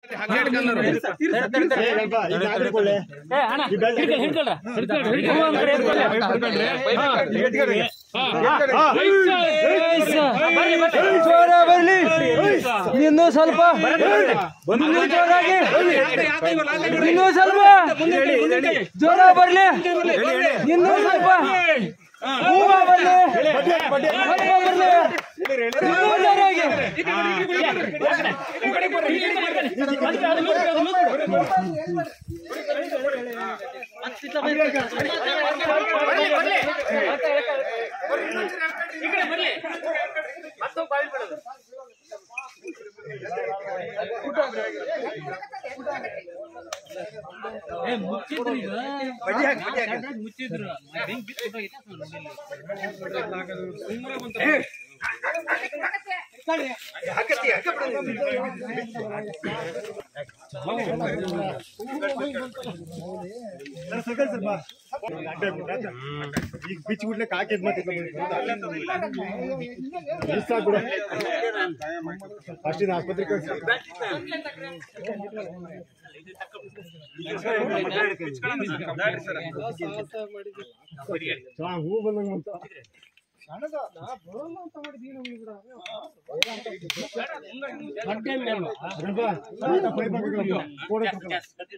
ಜೋರ ಬರ್ಲಿ ಇನ್ನೂ ಸ್ವಲ್ಪ ಇನ್ನೂ ಜೋರಾಗಿ ಇನ್ನೂ ಸ್ವಲ್ಪ ಜೋರ ಬರ್ಲಿ ಇನ್ನೂ ಸ್ವಲ್ಪ ಹೂವ ಬರ್ಲಿ ಹೂವ ಬರ್ಲಿ ಇನ್ನೂ ಜೋರಾಗಿ ಈಗ ಬಿಚ್ಚಿ ಬಿಡ್ಲಿಕ್ಕೆ ಹಾಕಿದ್ ಮತ್ತೆ ಬಿಡು ಅಷ್ಟಿನ ಆಸ್ಪತ್ರೆ ಕಳ್ಸಿ ಚೆನ್ನಾಗ್ ಹೂ ಬಂದಂಗ ಅಂತ ಗಣಪ, ಪೈಪ್ ಹಾಕ್ಬೇಕು. ಕೋಡೆ ತಗೊಂಡು.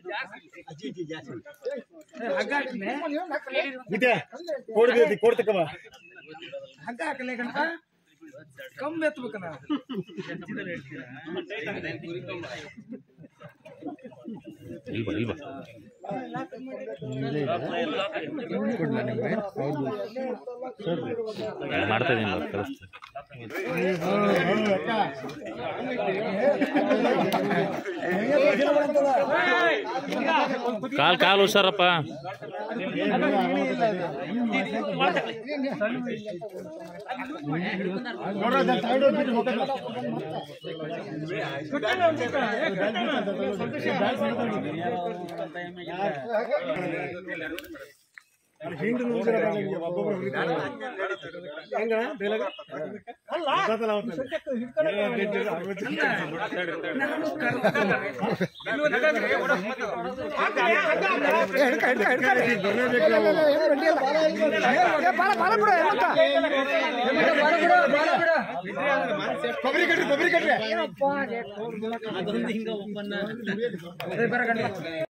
ಇದೆ ಕೋಡಿ ಬೇಕು, ಕೋಡಿ ತಕೋ ಬಾ. ಹಗ್ಗ ಹಾಕಲೇ ಗಂಟ ಕಮ್ಮಿ ಎತ್ಬೇಕನ ಮಾಡ್ತಾ ಇದೀನಿ ಕಳಿಸ್ತೀನಿ ಕಾಲ್ ಕಾಲ್ ಹುಷಾರಪ್ಪ ನೋಡ್ರಿ, ಅದನ್ನ side ಹೋಗಿ ಬಿಟ್ಟು ಹೋಗ್ತಾರೆ. ಅಲ್ಲಿ ಹಿಂಡು ನುಗ್ಗಿರೋ ಬಾಳ ಹಿಂಗೆ ಒಬ್ಬೊಬ್ರು ಹೊಡಿತಾರೆ. ಹೆಂಗ? ಬೇಲಾಗ? ಗೊತ್ತಲ್ಲ ಅವತ್ತು. ಏನೋ ಬಿಟ್ಟಿಲ್ಲ, ಅವತ್ತು. ಕೊಬ್ಬರಿ ಕಟ್ರಿ ಕೊಬ್ಬರಿ ಕಟ್ರಿ